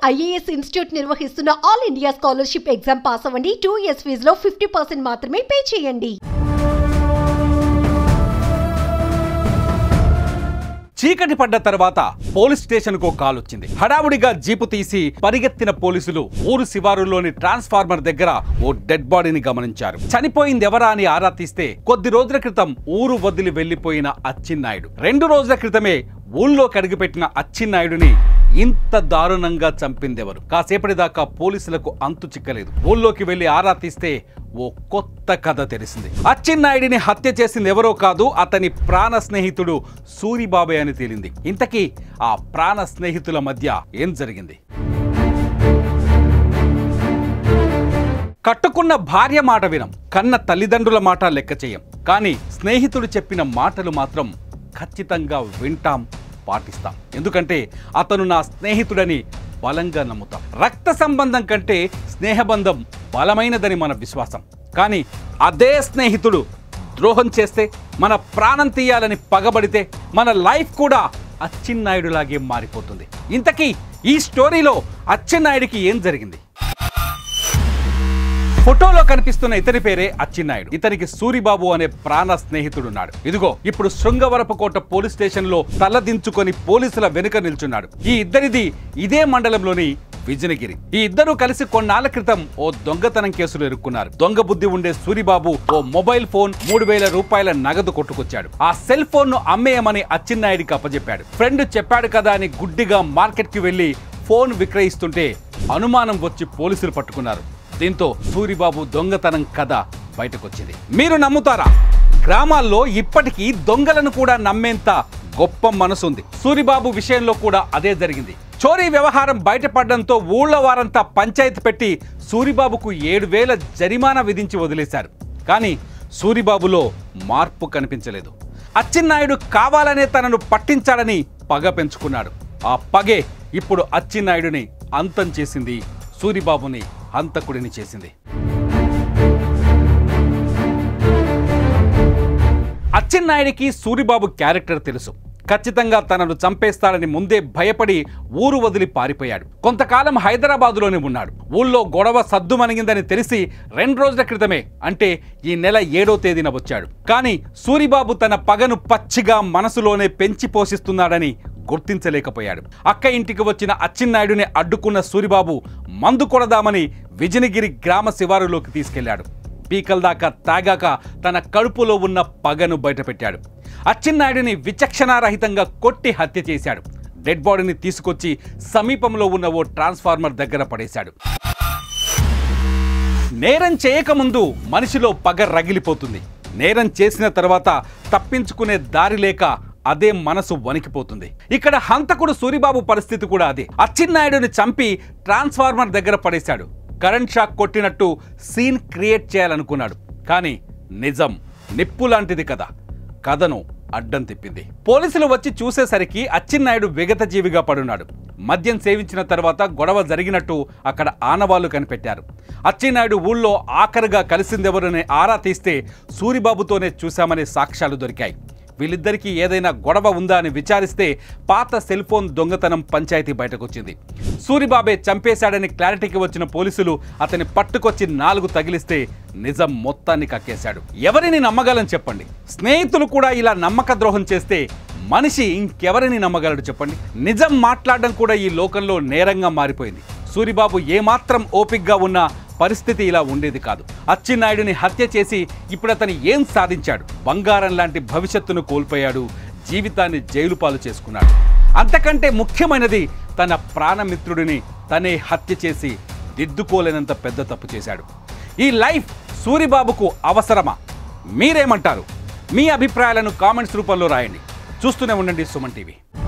IAS institute నిర్వహిస్తున్న all India scholarship exam pass అవ్వండి two years ఫీజులో ఫిఫ్టీ పర్సెంట్ మాత్రమే పే చేయండి చీకటి పడ్డ తర్వాత పోలీస్ స్టేషన్ కు కాల్ వచ్చింది హడావుడిగా జీపు తీసి పరిగెత్తిన పోలీసులు ఊరు శివారులోని ట్రాన్స్ఫార్మర్ దగ్గర ఓ డెడ్ బాడీని గమనించారు చనిపోయింది ఎవరా అని ఆరా తీస్తే కొద్ది రోజుల క్రితం ఊరు వదిలి వెళ్లిపోయిన అచ్చిన్నాయుడు రెండు రోజుల క్రితమే ఊళ్ళోకి అడుగుపెట్టిన అచ్చిన్నాయుడిని ఇంత దారుణంగా చంపిందెవరు కాసేపటి దాకా పోలీసులకు అంతు చిక్కలేదు ఊళ్ళోకి వెళ్లి ఆరా తీస్తే ఓ కొత్త కథ తెలిసింది అచ్చెన్నాయుడిని హత్య చేసింది ఎవరో కాదు అతని ప్రాణ స్నేహితుడు సూరిబాబాయ్ అని తేలింది ఇంతకీ ఆ ప్రాణ స్నేహితుల మధ్య ఏం జరిగింది కట్టుకున్న భార్య మాట వినం కన్న తల్లిదండ్రుల మాట లెక్క చేయం కానీ స్నేహితుడు చెప్పిన మాటలు మాత్రం ఖచ్చితంగా వింటాం పాటిస్తాం ఎందుకంటే అతను నా స్నేహితుడని బలంగా నమ్ముతాం రక్త సంబంధం కంటే స్నేహబంధం బలమైనదని మన విశ్వాసం కానీ అదే స్నేహితుడు ద్రోహం చేస్తే మన ప్రాణం తీయాలని పగబడితే మన లైఫ్ కూడా అచ్చెన్నాయుడులాగే మారిపోతుంది ఇంతకీ ఈ స్టోరీలో అచ్చెన్నాయుడికి ఏం జరిగింది ఫోటోలో కనిపిస్తున్న ఇతని పేరే అచ్చిన్నాయుడు ఇతనికి సూరిబాబు అనే ప్రాణ స్నేహితుడున్నాడు ఇదిగో ఇప్పుడు శృంగవరపుకోట పోలీస్ స్టేషన్ లో తలదించుకొని పోలీసుల వెనుక నిల్చున్నాడు ఈ ఇద్దరిది ఇదే మండలంలోని విజయనగిరి ఈ ఇద్దరు కలిసి కొన్నాళ్ల క్రితం ఓ దొంగతనం కేసులో ఇరుక్కున్నారు దొంగ బుద్ధి ఉండే సూరిబాబు ఓ మొబైల్ ఫోన్ మూడు వేల రూపాయల నగదు కొట్టుకొచ్చాడు ఆ సెల్ ఫోన్ ను అమ్మేయమని అచ్చిన్నాయుడికి అప్పచెప్పాడు ఫ్రెండ్ చెప్పాడు కదా అని గుడ్డిగా మార్కెట్ కి వెళ్లి ఫోన్ విక్రయిస్తుంటే అనుమానం వచ్చి పోలీసులు పట్టుకున్నారు దీంతో సూరిబాబు దొంగతనం కథ బయటకొచ్చింది మీరు నమ్ముతారా గ్రామాల్లో ఇప్పటికీ దొంగలను కూడా నమ్మేంత గొప్ప మనసుంది సూరిబాబు విషయంలో కూడా అదే జరిగింది చోరీ వ్యవహారం బయటపడడంతో ఊళ్ళో వారంతా పంచాయతీ పెట్టి సూరిబాబుకు ఏడు వేల జరిమానా విధించి వదిలేశారు కానీ సూరిబాబులో మార్పు కనిపించలేదు అచ్చెన్నాయుడు కావాలనే తనను పట్టించాడని పగ పెంచుకున్నాడు ఆ పగే ఇప్పుడు అచ్చెన్నాయుడిని అంతం చేసింది సూరిబాబుని హంతకుడిని చేసింది అచ్చెన్నాయుడికి సూరిబాబు క్యారెక్టర్ తెలుసు ఖచ్చితంగా తనను చంపేస్తాడని ముందే భయపడి ఊరు వదిలి పారిపోయాడు కొంతకాలం హైదరాబాదులోనే ఉన్నాడు ఊళ్ళో గొడవ సద్దుమణిగిందని తెలిసి రెండు రోజుల క్రితమే అంటే ఈ నెల ఏడో తేదీన వచ్చాడు కానీ సూరిబాబు తన పగను పచ్చిగా మనసులోనే పెంచి పోషిస్తున్నాడని గుర్తించలేకపోయాడు అక్క ఇంటికి వచ్చిన అచ్చెన్నాయుడిని అడ్డుకున్న సూరిబాబు మందు కొడదామని విజయనగిరి గ్రామ శివారులోకి తీసుకెళ్లాడు పీకల దాకా తాగాక తన కడుపులో ఉన్న పగను బయటపెట్టాడు అచ్చెన్నాయుడిని విచక్షణారహితంగా కొట్టి హత్య చేశాడు డెడ్ బాడీని తీసుకొచ్చి సమీపంలో ఉన్న ఓ ట్రాన్స్ఫార్మర్ దగ్గర పడేశాడు నేరం చేయకముందు మనిషిలో పగ రగిలిపోతుంది నేరం చేసిన తర్వాత తప్పించుకునే దారి లేక అదే మనసు వణికిపోతుంది ఇక్కడ హంతకుడు సూరిబాబు పరిస్థితి కూడా అదే అచ్చెన్నాయుడిని చంపి ట్రాన్స్ఫార్మర్ దగ్గర పడేశాడు కరెంట్ షాక్ కొట్టినట్టు సీన్ క్రియేట్ చేయాలనుకున్నాడు కానీ నిజం నిప్పు లాంటిది కదా కథను అడ్డం తిప్పింది పోలీసులు వచ్చి చూసేసరికి అచ్చెన్నాయుడు విగత జీవిగా పడున్నాడు మద్యం సేవించిన తర్వాత గొడవ జరిగినట్టు అక్కడ ఆనవాళ్లు కనిపెట్టారు అచ్చెన్నాయుడు ఊళ్ళో ఆఖరుగా కలిసిందెవరని ఆరా తీస్తే సూరిబాబుతోనే చూశామనే సాక్ష్యాలు దొరికాయి వీళ్ళిద్దరికీ ఏదైనా గొడవ ఉందా అని విచారిస్తే పాత సెల్ ఫోన్ దొంగతనం పంచాయతీ బయటకొచ్చింది సూరిబాబే చంపేశాడని క్లారిటీకి వచ్చిన పోలీసులు అతని పట్టుకొచ్చి నాలుగు తగిలిస్తే నిజం మొత్తాన్ని కక్కేశాడు ఎవరిని నమ్మగలని చెప్పండి స్నేహితులు కూడా ఇలా నమ్మక ద్రోహం చేస్తే మనిషి ఇంకెవరిని నమ్మగలడు చెప్పండి నిజం మాట్లాడడం కూడా ఈ లోకంలో నేరంగా మారిపోయింది సూరిబాబు ఏమాత్రం ఓపిగ్గా ఉన్నా పరిస్థితి ఇలా ఉండేది కాదు అచ్చెన్నాయుడిని హత్య చేసి ఇప్పుడు అతను ఏం సాధించాడు బంగారం లాంటి భవిష్యత్తును కోల్పోయాడు జీవితాన్ని జైలు పాలు చేసుకున్నాడు అంతకంటే ముఖ్యమైనది తన ప్రాణమిత్రుడిని తనే హత్య చేసి దిద్దుకోలేనంత పెద్ద తప్పు చేశాడు ఈ లైఫ్ సూరిబాబుకు అవసరమా మీరేమంటారు మీ అభిప్రాయాలను కామెంట్స్ రూపంలో రాయండి చూస్తూనే ఉండండి సుమన్ టీవీ